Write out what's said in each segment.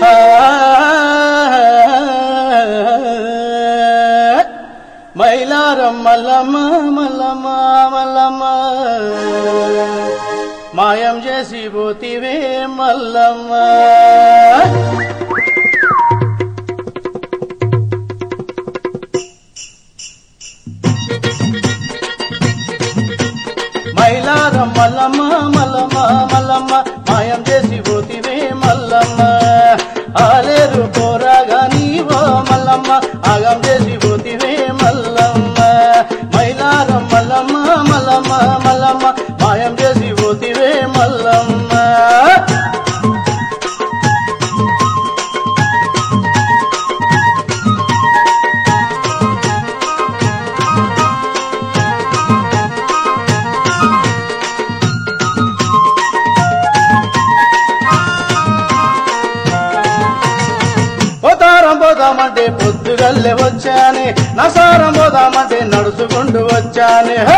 మైలారం మల్లమ్మ మల్లమ్మ మల్లమ్మ మాయం చేసి పోతివే మల్లమ్మ మైలారం మల్లమ్మ మల్లమ్మ మల్లమ్మ మాయం చేసి పోతివే మల్లమ్మ ఆలేరు కోరగా నీవో మల్లమ్మ ఆగం చేసి పోతివే మల్లమ్మ మైలారం మల్లమ్మ మల్లమ్మ మల్లమ్మ మాయం చేసి పోతివే మల్లమ్మ పోతారం పోదామంటే పొద్దుగల్లే వచ్చానే నసారం పోదామంటే నడుచుకుంటూ వచ్చానే హే!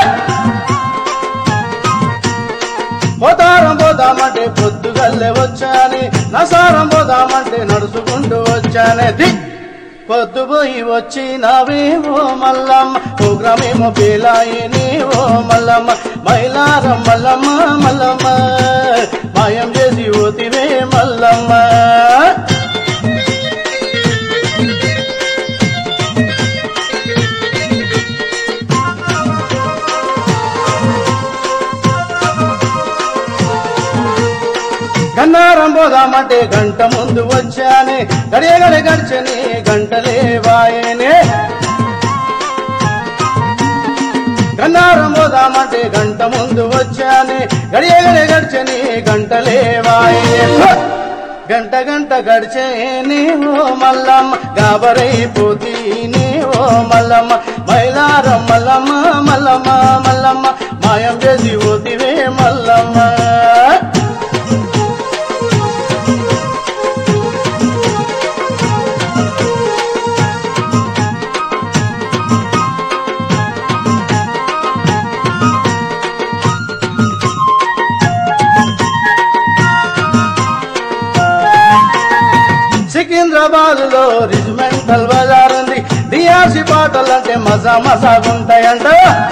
పోతారం పోదామంటే పొద్దుగల్లే వచ్చానే నసారం పోదామంటే నడుచుకుంటూ వచ్చానే ది పొద్దుపోయి వచ్చినావే ఓ మల్లమ్మ ప్రోగ్రామేమో పేలాయని ఓ మల్లమ్మ మైలారం మల్లమ్మ మల్లమ్మ మాయం చేసి ఓతివే మల్లమ్మ గన్నారం పోదామంటే గంట ముందు వచ్చానే గడియ గడి గడిచని గంటలే వాయనే గన్నారం పోదామంటే గంట ముందు వచ్చానే గడియ గడి గడిచని గంటలే వాయనే గంట గంట గడిచేనే ఓ మల్లమ్మ గాబరైపోతీనే ఓ మల్లమ్మ మైలారం మల్లమ్మ మల్లమ్మ మల్లమ్మ మాయం చేసి పోతివే మల్లమ్మ సికింద్రాబాద్ లో రిజిమెంటల్ బజార్ ఉంది డిఆర్సి పాటలు అంటే మజా మసాగుంటాయంట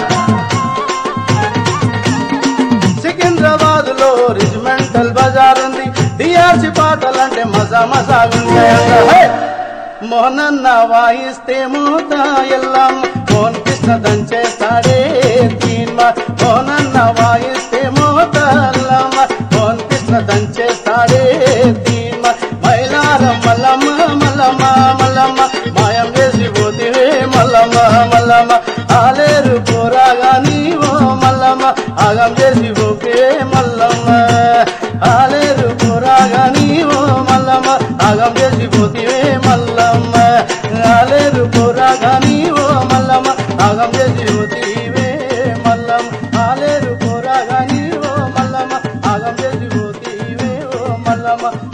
సికింద్రాబాద్ లో రిజిమెంటల్ బజార్ ఉంది డిఆర్సి పాటలు అంటే మజా మసాగుంటాయంట హే! మోహనన్న వాయిస్తే మూత ఎల్లం మోహన్ కృష్ణ దంచేస్తాడే తీన్మా మోహనన్న వాయిస్తే మూత ఎల్లమ్మ మోహన్ కృష్ణ దంచేస్తాడే తీన్మా మైలారం మల్లమ్మ మల్లమ్మ మల్లమ్మ మాయం చేసి పోతివే మల్లమ్మ మల్లమ్మ ఆలేరు పోరాగా నీవో మల్లమ్మ ఆగం చేసి పోకే మల్లమ్మ ఆలేరు పోరాగా నీవో మల్లమ్మ ఆగం చేసి పోతివే మల్లమ్మ ఆలేరు పోరాగా నీవో మల్లమ్మ ఆగం చేసి పోతివే మల్లమ్మ ఆలేరు పోరాగా నీవో మల్లమ్మ ఆగం చేసి పోతివే ఓ మల్లమ్మ